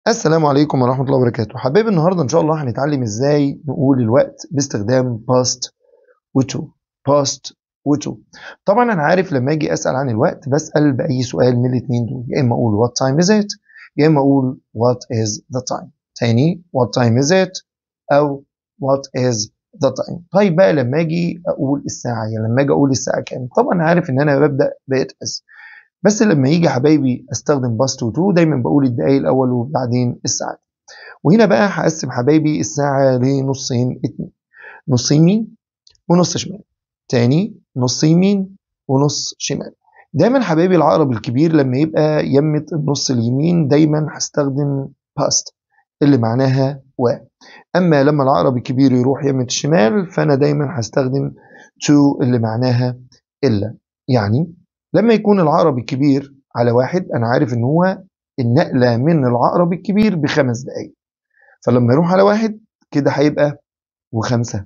السلام عليكم ورحمة الله وبركاته حبايبي النهاردة إن شاء الله هنتعلم إزاي نقول الوقت باستخدام past و to past و to طبعا أنا عارف لما أجي أسأل عن الوقت بسأل بأي سؤال من الاتنين دول يا إما أقول what time is it يا إما أقول what is the time تاني what time is it أو what is the time طيب بقى لما أجي أقول الساعة يعني لما أجي أقول الساعة كام طبعا عارف إن أنا ببدأ بإتأس بس لما يجي حبايبي استخدم باست وتو دايما بقول الدقايق الاول وبعدين الساعات وهنا بقى هقسم حبايبي الساعه لنصين اتنين نص يمين ونص شمال تاني نص يمين ونص شمال دايما حبايبي العقرب الكبير لما يبقى يمة النص اليمين دايما هستخدم باست اللي معناها و اما لما العقرب الكبير يروح يمة الشمال فانا دايما هستخدم تو اللي معناها الا يعني لما يكون العقرب الكبير على واحد انا عارف ان هو النقله من العقرب الكبير بخمس دقايق فلما يروح على واحد كده هيبقى وخمسة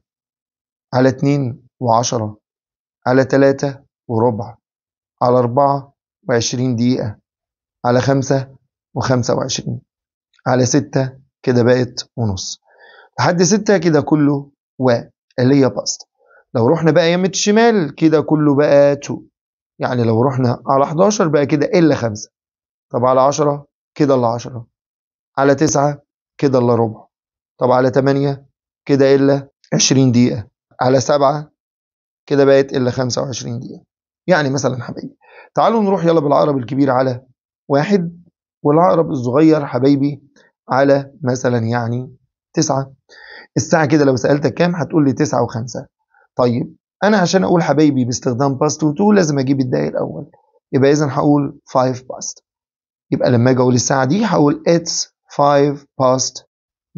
على اتنين وعشرة على تلاتة وربع على أربعة وعشرين دقيقة على خمسة وخمسة وعشرين على ستة كده بقت ونص لحد ستة كده كله و اللي هي باست لو رحنا بقى يمة الشمال كده كله بقى تو يعني لو رحنا على 11 بقى كده إلا 5 طب على 10 كده إلا 10 على 9 كده إلا ربع طب على 8 كده إلا 20 دقيقة على 7 كده بقت إلا 25 دقيقة يعني مثلا حبايبي تعالوا نروح يلا بالعقرب الكبير على واحد والعقرب الصغير حبايبي على مثلا يعني 9 الساعة كده لو سألتك كام هتقول لي 9 و5 طيب انا عشان اقول حبايبي باستخدام باست و تو لازم اجيب الدقايق الاول يبقى اذا هقول 5 باست يبقى لما اجي اقول الساعه دي هقول it's 5 past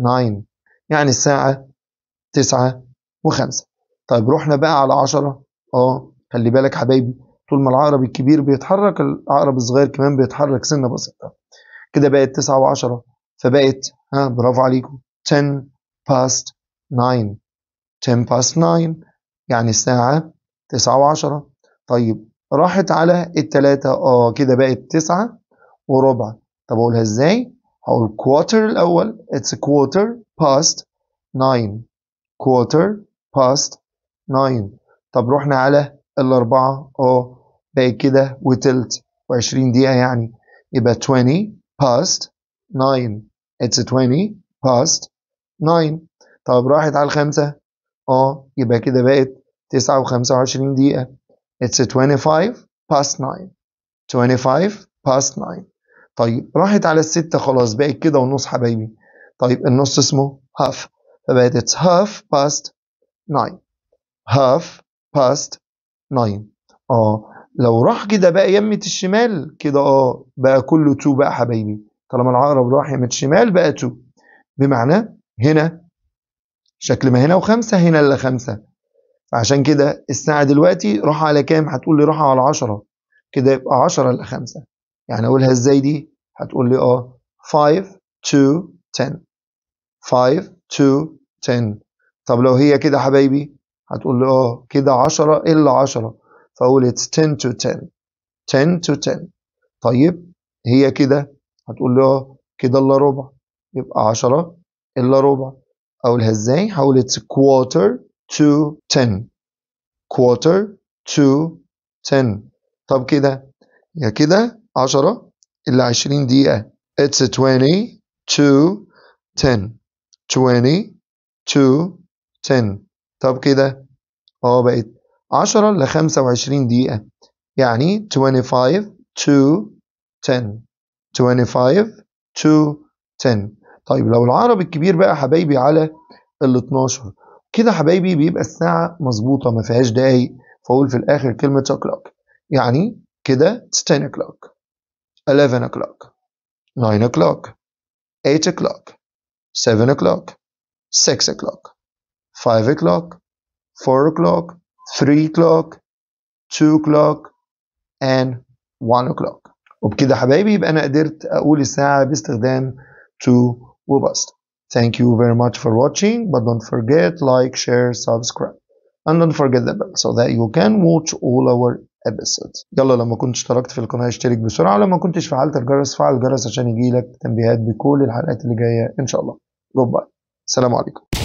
9 يعني الساعه 9 و5 طيب رحنا بقى على 10 اه خلي بالك حبايبي طول ما العقرب الكبير بيتحرك العقرب الصغير كمان بيتحرك سنه بسيطه كده بقت 9 و10 فبقت ها برافو عليكم 10 past 9 10 past 9 يعني الساعة تسعة وعشرة طيب راحت على التلاتة اه كده بقت تسعة وربع طب أقولها ازاي؟ هقول quarter الأول it's a quarter past nine quarter past nine طب رحنا على الأربعة اه بقت كده وتلت وعشرين دقيقة يعني يبقى 20 past nine it's a 20 past nine طب راحت على الخمسة اه يبقى كده بقت تسعة وخمسة وعشرين دقيقة It's 25 past 9 25 past 9 طيب راحت على الستة خلاص بقت كده ونص حبايبي طيب النص اسمه half فبقت it's half past 9 half past 9 اه لو راح كده بقى يمة الشمال كده اه بقى كله 2 بقى حبايبي طالما العقرب راح يمة الشمال بقى 2 بمعنى هنا شكل ما هنا وخمسة هنا إلا خمسة فعشان كده الساعة دلوقتي راح على كام؟ هتقول لي راح على عشرة كده يبقى عشرة إلا خمسة يعني أقولها إزاي دي؟ هتقول لي آه 5 to 10 5 to 10 طب لو هي كده حبايبي هتقول لي آه كده عشرة إلا عشرة فأقول it's 10 to 10 10 to 10 طيب هي كده هتقول لي آه كده إلا ربع يبقى عشرة إلا ربع أقولها إزاي؟ هقول it's quarter to 10 quarter to 10 طب كده يا كده 10 إلا 20 دقيقة it's 20 to 10 20 to 10 طب كده اه بقت 10 ل 25 دقيقة يعني 25 to 10 25 to 10 طيب لو العقرب الكبير بقى حبايبي على ال 12 كده حبايبي بيبقى الساعة مظبوطة ما فيهاش دقايق فأقول في الآخر كلمة o'clock يعني كده it's 10 o'clock 11 o'clock 9 o'clock 8 o'clock 7 o'clock 6 o'clock 5 o'clock 4 o'clock 3 o'clock 2 o'clock and 1 o'clock وبكده حبايبي يبقى أنا قدرت أقول الساعة باستخدام to وبسط Thank you very much for watching, but don't forget like, share, subscribe. and don't forget the bell so that you can watch all our episodes يلا لما كنت اشتركت في القناة اشترك بسرعة لما كنتش فعلت الجرس فعل الجرس عشان يجيلك تنبيهات بكل الحلقات اللي جاية إن شاء الله جود باي السلام عليكم